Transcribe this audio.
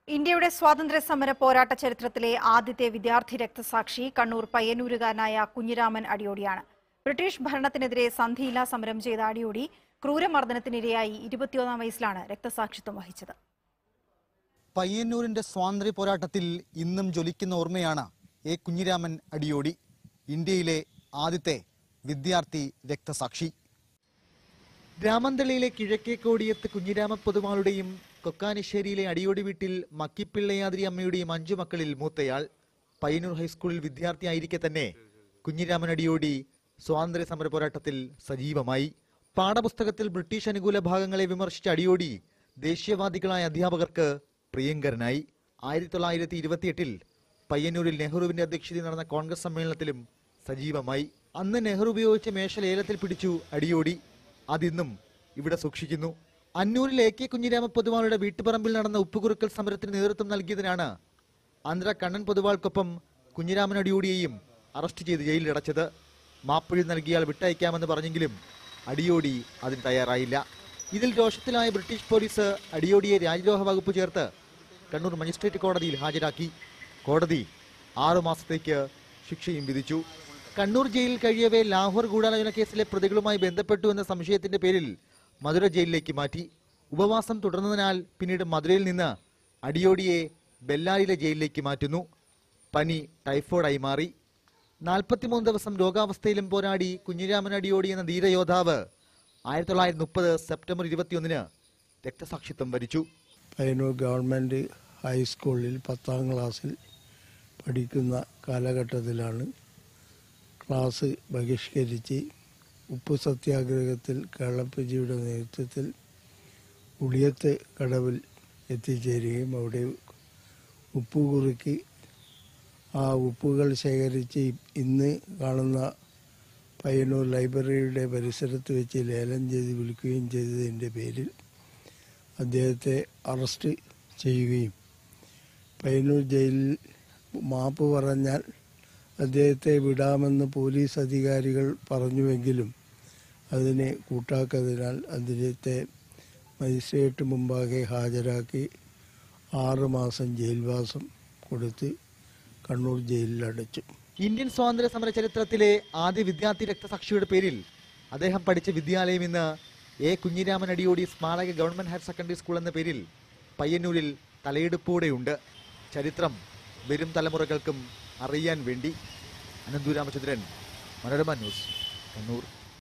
ഇന്ത്യയുടെ സ്വാതന്ത്ര്യ സമര പോരാട്ട ചരിത്രത്തിലെ ആദ്യത്തെ വിദ്യാർത്ഥി രക്തസാക്ഷി കണ്ണൂർ പയ്യന്നൂരുകാരനായ കുഞ്ഞിരാമൻ അടിയോടിയാണ് ബ്രിട്ടീഷ് ഭരണത്തിനെതിരെ സന്ധിയില്ലാ സമരം ചെയ്ത അടിയോടി ക്രൂരമർദ്ദനത്തിനിരയായി ഇരുപത്തിയൊന്നാം വയസ്സിലാണ് രക്തസാക്ഷിത്വം വഹിച്ചത് പയ്യന്നൂരിന്റെ സ്വാതന്ത്ര്യ പോരാട്ടത്തിൽ ഇന്നും ജ്വലിക്കുന്ന ഓർമ്മയാണ് എ കുഞ്ഞിരാമൻ അടിയോടി ഇന്ത്യയിലെ ആദ്യത്തെ വിദ്യാർത്ഥി രക്തസാക്ഷി രാമന്തളിയിലെ കിഴക്കേക്കോടിയത്ത് കുഞ്ഞിരാമ പൊതുമാളുടെയും കൊക്കാനിശ്ശേരിയിലെ അടിയോടി വീട്ടിൽ മക്കിപ്പിള്ളയാതിരി അമ്മയുടെയും അഞ്ചു മക്കളിൽ മൂത്തയാൾ പയ്യന്നൂർ ഹൈസ്കൂളിൽ വിദ്യാർത്ഥിയായിരിക്കെ തന്നെ കുഞ്ഞിരാമൻ അടിയോടി സ്വാതന്ത്ര്യ സമര പോരാട്ടത്തിൽ സജീവമായി പാഠപുസ്തകത്തിൽ ബ്രിട്ടീഷ് അനുകൂല ഭാഗങ്ങളെ വിമർശിച്ച അടിയോടി ദേശീയവാദികളായ അധ്യാപകർക്ക് പ്രിയങ്കരനായി ആയിരത്തി തൊള്ളായിരത്തി ഇരുപത്തിയെട്ടിൽ പയ്യന്നൂരിൽ നെഹ്റുവിന്റെ അധ്യക്ഷതയിൽ നടന്ന കോൺഗ്രസ് സമ്മേളനത്തിലും സജീവമായി അന്ന് നെഹ്റു ഉപയോഗിച്ച മേശ ലേലത്തിൽ പിടിച്ചു അടിയോടി അതിന്നും ഇവിടെ സൂക്ഷിക്കുന്നു അന്നൂരിൽ എ കെ കുഞ്ഞിരാമ പൊതുവാളുടെ വീട്ടുപറമ്പിൽ നടന്ന ഉപ്പുകുറുക്കൽ സമരത്തിന് നേതൃത്വം നൽകിയതിനാണ് ആന്ധ്ര കണ്ണൻ പൊതുവാൾക്കൊപ്പം കുഞ്ഞിരാമൻ അടിയോടിയെയും അറസ്റ്റ് ചെയ്ത് ജയിലിലടച്ചത് മാപ്പിഴി നൽകിയാൽ വിട്ടയക്കാമെന്ന് പറഞ്ഞെങ്കിലും അടിയോടി അതിന് തയ്യാറായില്ല ഇതിൽ രോഷത്തിലായ ബ്രിട്ടീഷ് പോലീസ് അടിയോടിയെ രാജ്യദ്രോഹ വകുപ്പ് ചേർത്ത് കണ്ണൂർ മജിസ്ട്രേറ്റ് കോടതിയിൽ ഹാജരാക്കി കോടതി ആറു മാസത്തേക്ക് ശിക്ഷയും വിധിച്ചു കണ്ണൂർ ജയിലിൽ കഴിയവേ ലാഹോർ ഗൂഢാലോചന കേസിലെ പ്രതികളുമായി ബന്ധപ്പെട്ടു എന്ന സംശയത്തിന്റെ പേരിൽ മധുര ജയിലിലേക്ക് മാറ്റി ഉപവാസം തുടർന്നതിനാൽ പിന്നീട് മധുരയിൽ നിന്ന് അടിയോടിയെ ബെല്ലാരിയിലെ ജയിലിലേക്ക് മാറ്റുന്നു പനി ടൈഫോയിഡായി മാറി നാൽപ്പത്തിമൂന്ന് ദിവസം രോഗാവസ്ഥയിലും പോരാടി കുഞ്ഞിരാമൻ അടിയോടി എന്ന ധീരയോദ്ധാവ് ആയിരത്തി തൊള്ളായിരത്തി മുപ്പത് സെപ്റ്റംബർ ഇരുപത്തിയൊന്നിന് രക്തസാക്ഷിത്വം വരിച്ചു പയ്യന്നൂർ ഗവൺമെൻറ് ഹൈസ്കൂളിൽ പത്താം ക്ലാസ്സിൽ പഠിക്കുന്ന കാലഘട്ടത്തിലാണ് ക്ലാസ് ബഹിഷ്കരിച്ച് ഉപ്പ് സത്യാഗ്രഹത്തിൽ കേളപ്പജിയുടെ നേതൃത്വത്തിൽ ഉളിയത്ത് കടവിൽ എത്തിച്ചേരുകയും അവിടെ ഉപ്പ് കുറുക്കി ആ ഉപ്പുകൾ ശേഖരിച്ച് ഇന്ന് കാണുന്ന പയ്യന്നൂർ ലൈബ്രറിയുടെ പരിസരത്ത് വെച്ച് ലേലം ചെയ്ത് വിൽക്കുകയും ചെയ്തതിൻ്റെ പേരിൽ അദ്ദേഹത്തെ അറസ്റ്റ് ചെയ്യുകയും പയ്യന്നൂർ ജയിലിൽ മാപ്പ് പറഞ്ഞാൽ അദ്ദേഹത്തെ വിടാമെന്ന് പോലീസ് അധികാരികൾ പറഞ്ഞുവെങ്കിലും അതിനെ കൂട്ടാക്കതിനാൽ അദ്ദേഹത്തെ മജിസ്ട്രേറ്റ് മുമ്പാകെ ഹാജരാക്കി ആറ് മാസം ജയിൽവാസം കൊടുത്ത് കണ്ണൂർ ജയിലിൽ അടച്ചു ഇന്ത്യൻ സ്വാതന്ത്ര്യ സമര ചരിത്രത്തിലെ ആദ്യ വിദ്യാർത്ഥി രക്തസാക്ഷിയുടെ പേരിൽ അദ്ദേഹം പഠിച്ച വിദ്യാലയം ഇന്ന് എ കുഞ്ഞിരാമൻ അടിയോടി സ്മാരക ഗവൺമെന്റ് ഹയർ സെക്കൻഡറി സ്കൂൾ എന്ന പേരിൽ പയ്യന്നൂരിൽ തലയെടുപ്പോടെയുണ്ട് ചരിത്രം വരും തലമുറകൾക്കും അറിയാൻ വേണ്ടി അനന്തു രാമചന്ദ്രൻ മനോരമ ന്യൂസ് കണ്ണൂർ